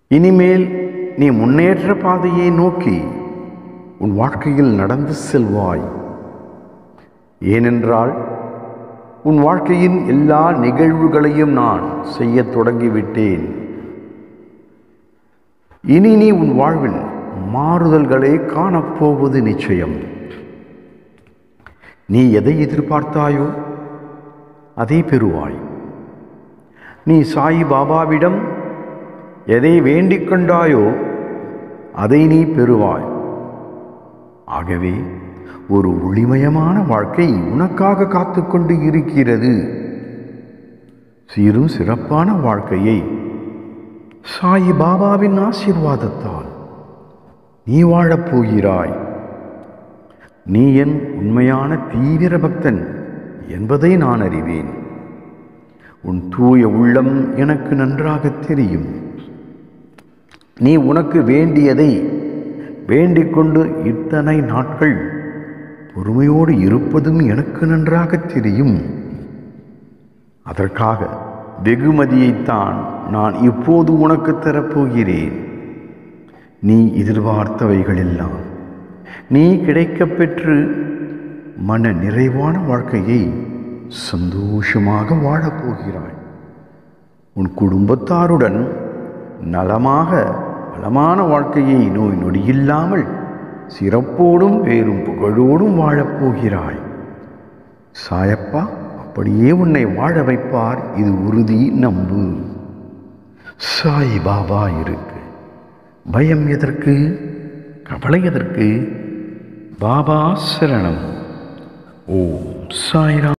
இனிமேல் நீ முன்னேற்ற பாதையை நோக்கி உன் வாழ்க்கையில் நடந்து செல்வாய் ஏனென்றால் உன் வாழ்க்கையின் எல்லா நிகழ்வுகளையும் நான் செய்யத் தொடங்கிவிட்டேன் இனி நீ உன் வாழ்வில் மாறுதல்களை காணப்போவது நிச்சயம் நீ எதை எதிர்பார்த்தாயோ அதை பெறுவாய் நீ சாய் பாபாவிடம் எதை வேண்டிக் கொண்டாயோ அதை நீ பெறுவாய் ஆகவே ஒரு ஒளிமயமான வாழ்க்கை உனக்காக காத்துக்கொண்டு இருக்கிறது சீரும் சிறப்பான வாழ்க்கையை சாய் பாபாவின் ஆசீர்வாதத்தால் நீ வாழப் போகிறாய் நீ என் உண்மையான தீவிர பக்தன் என்பதை நான் அறிவேன் உன் தூய உள்ளம் எனக்கு நன்றாக தெரியும் நீ உனக்கு வேண்டியதை வேண்டிக் கொண்டு இத்தனை நாட்கள் பொறுமையோடு இருப்பதும் எனக்கு நன்றாக தெரியும் அதற்காக வெகுமதியைத்தான் நான் இப்போது உனக்கு தரப்போகிறேன் நீ எதிர்பார்த்தவைகளெல்லாம் நீ கிடைக்கப் பெற்று மன நிறைவான வாழ்க்கையை சந்தோஷமாக வாழப்போகிறாய் உன் குடும்பத்தாருடன் நலமாக வளமான வாழ்க்கையை நோய் நொடியில்லாமல் சிறப்போடும் வேறும் புகழோடும் வாழப்போகிறாய் சாயப்பா அப்படியே உன்னை வாழ வைப்பார் இது உறுதி நம்பு சாய் பாபா இருக்கு பயம் எதற்கு கவலை எதற்கு பாபா சரணம் ஓம் சாய்ராம்